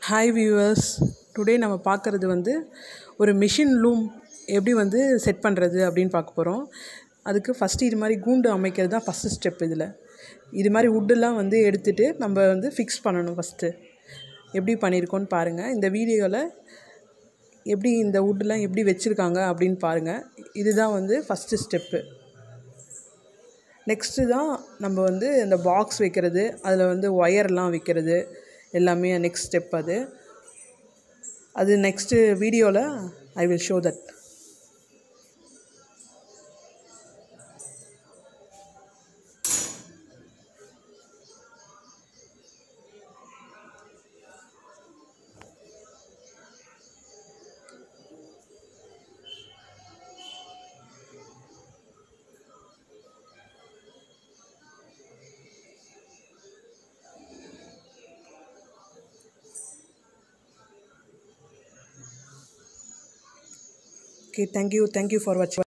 Hi viewers today நம்ம பார்க்குறது வந்து ஒரு மிஷின் லூம் எப்படி வந்து செட் பண்ணுறது அப்படின்னு பார்க்க போகிறோம் அதுக்கு ஃபஸ்ட்டு இது மாதிரி கூண்டு அமைக்கிறது தான் ஃபஸ்ட்டு ஸ்டெப் இதில் இது மாதிரி வுட்டெல்லாம் வந்து எடுத்துகிட்டு நம்ம வந்து ஃபிக்ஸ் பண்ணணும் ஃபஸ்ட்டு எப்படி பண்ணியிருக்கோன்னு பாருங்கள் இந்த வீடியோவில் எப்படி இந்த வுட்டெலாம் எப்படி வச்சுருக்காங்க அப்படின்னு பாருங்கள் இதுதான் வந்து ஃபஸ்ட்டு ஸ்டெப்பு நெக்ஸ்ட்டு தான் நம்ம வந்து இந்த பாக்ஸ் வைக்கிறது அதில் வந்து ஒயர்லாம் வைக்கிறது எல்லாமே நெக்ஸ்ட் ஸ்டெப் அது அது நெக்ஸ்ட்டு வீடியோவில் I will show that Okay, thank you. Thank you for watching.